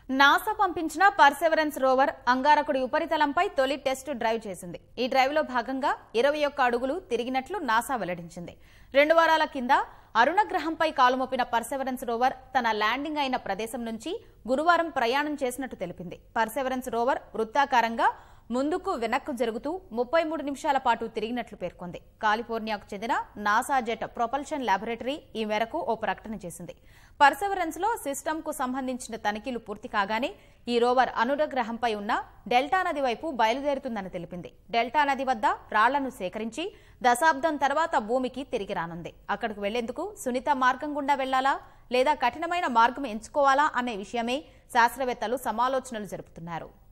NASA పంపించిన perseverance rover అంగారకుడి ఉపరితలంపై తొలి టెస్ట్ డ్రైవ్ చేసింది ఈ డ్రైవ్ లో భాగంగా ఇరవై ఒక్క అడుగులు తిరిగినట్లు నాసా వెల్లడించింది రెండు వారాల కింద అరుణ గ్రహంపై కాలుమోపిన పర్సెవరెన్స్ రోవర్ తన ల్యాండింగ్ అయిన ప్రదేశం నుంచి గురువారం ప్రయాణం చేసినట్టు తెలిపింది పర్సెవరెన్స్ రోవర్ వృత్తాకారంగా ముందుకు వెనక్కు జరుగుతూ ముప్పై మూడు నిమిషాల పాటు తిరిగినట్లు పేర్కొంది కాలిఫోర్నియాకు చెందిన నాసా జెట్ ప్రొపల్షన్ ల్యాబొరేటరీ ఈ మేరకు ఓ ప్రకటన చేసింది పర్సెవరెన్స్ లో సిస్టమ్ కు సంబంధించిన తనిఖీలు పూర్తి కాగానే ఈ రోవర్ అనురగ్రహంపై ఉన్న డెల్టా నది వైపు బయలుదేరుతుందని తెలిపింది డెల్టా నది వద్ద రాళ్లను సేకరించి దశాబ్దం తర్వాత భూమికి తిరిగి రానుంది అక్కడికి వెళ్లేందుకు సునీత మార్గం గుండా వెళ్లాలా లేదా కఠినమైన మార్గం ఎంచుకోవాలా అనే విషయమే శాస్త్రవేత్తలు సమాలోచనలు జరుపుతున్నారు